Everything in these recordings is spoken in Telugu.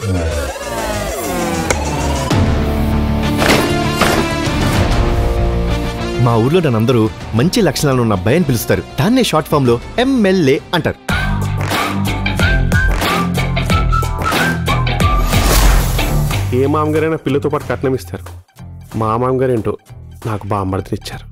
మా ఊర్లో నన్ను అందరూ మంచి లక్షణాలు ఉన్న అబ్బాయి అని పిలుస్తారు దాన్నే షార్ట్ ఫామ్ లో ఎంఎల్ఏ అంటారు ఏ మామగారైనా పిల్లతో పాటు కట్నం ఇస్తారు మా మామగారు ఏంటో నాకు బామ్మర్దిని ఇచ్చారు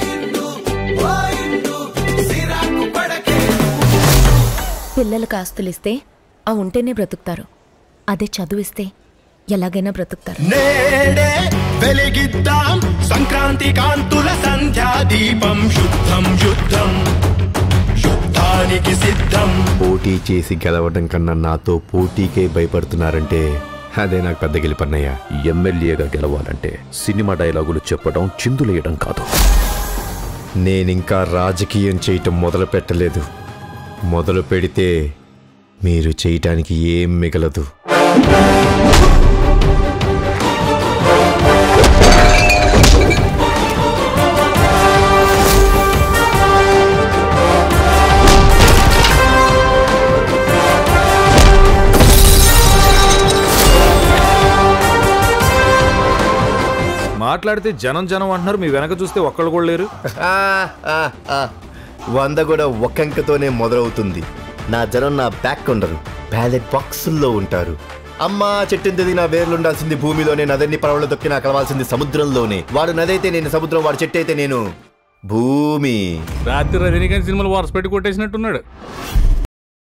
పిల్లలకు ఆస్తులిస్తే ఆ ఉంటేనే బ్రతుకుతారు అదే చదువిస్తే ఎలాగైనా బ్రతుకుతారు నేడే వెలిగిద్దాం సంక్రాంతి కాంతుల సంధ్యా దీపం శుద్ధం యుద్ధం యుద్ధానికి సిద్ధం పోటీ చేసి గెలవడం కన్నా నాతో పోటీకే భయపడుతున్నారంటే అదే నాకు పెద్ద గెలిపన్నయ్య ఎమ్మెల్యేగా గెలవాలంటే సినిమా డైలాగులు చెప్పడం చిందులేయడం కాదు నేనింకా రాజకీయం చేయటం మొదలు పెట్టలేదు మొదలు పెడితే మీరు చేయటానికి ఏం మిగలదు మాట్లాడితే జనం జనం అంటున్నారు మీ వెనక చూస్తే ఒక్కళ్ళు కూడా లేరు ఆ, ఆ, ఆ. వంద కూడా ఒక్కంకతోనే మొదలవుతుంది నా జనం నా బ్యాక్ ఉండరు బ్యాలెట్ బాక్సుల్లో ఉంటారు అమ్మా చెట్టింతది నా వేర్లుండాల్సింది భూమిలోనే నదన్ని పడవలు దొక్కి నాకు కలవాల్సింది సముద్రంలోనే వాడు నదైతే నేను సముద్రం వాడు చెట్టు అయితే నేను భూమి రాత్రి రజనీకాంత్ సినిమాలు వారసు పెట్టి కొట్టేసినట్టున్నాడు